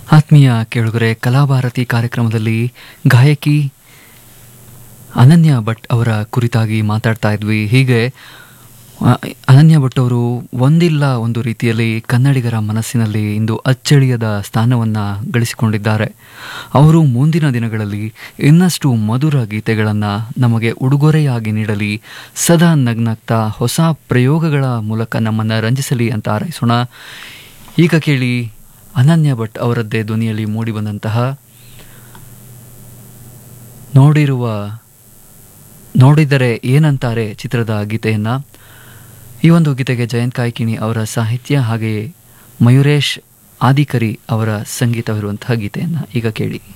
ಆತ್ಮೀಯ ಕೇಳುಗರೆ ಕಲಾಭಾರತಿ ಕಾರ್ಯಕ್ರಮದಲ್ಲಿ ಗಾಯಕಿ ಅನನ್ಯ ಭಟ್ ಅವರ ಕುರಿತಾಗಿ ಮಾತಾಡ್ತಾ ಇದ್ವಿ ಹೀಗೆ ಆ, ಅನನ್ಯ ಭಟ್ ಅವರು ಒಂದಿಲ್ಲ ಒಂದು ರೀತಿಯಲ್ಲಿ ಕನ್ನಡಿಗರ ಮನಸ್ಸಿನಲ್ಲಿ ಇಂದು ಅಚ್ಚಳಿಯದ ಸ್ಥಾನವನ್ನು ಗಳಿಸಿಕೊಂಡಿದ್ದಾರೆ ಅವರು ಮುಂದಿನ ದಿನಗಳಲ್ಲಿ ಇನ್ನಷ್ಟು ಮಧುರ ಗೀತೆಗಳನ್ನು ನಮಗೆ ಉಡುಗೊರೆಯಾಗಿ ನೀಡಲಿ ಸದಾ ನಗ್ನಗ್ತಾ ಹೊಸ ಪ್ರಯೋಗಗಳ ಮೂಲಕ ನಮ್ಮನ್ನು ರಂಜಿಸಲಿ ಅಂತ ಹಾರೈಸೋಣ ಈಗ ಕೇಳಿ ಅನನ್ಯ ಭಟ್ ಅವರದ್ದೇ ಧ್ವನಿಯಲ್ಲಿ ಮೂಡಿಬಂದಂತಹ ನೋಡಿರುವ ನೋಡಿದರೆ ಏನಂತಾರೆ ಚಿತ್ರದ ಗೀತೆಯನ್ನ ಈ ಒಂದು ಗೀತೆಗೆ ಜಯಂತ್ ಕಾಯ್ಕಿಣಿ ಅವರ ಸಾಹಿತ್ಯ ಹಾಗೆಯೇ ಮಯೂರೇಶ್ ಆದಿಕರಿ ಅವರ ಸಂಗೀತವಿರುವಂತಹ ಗೀತೆಯನ್ನ ಈಗ ಕೇಳಿ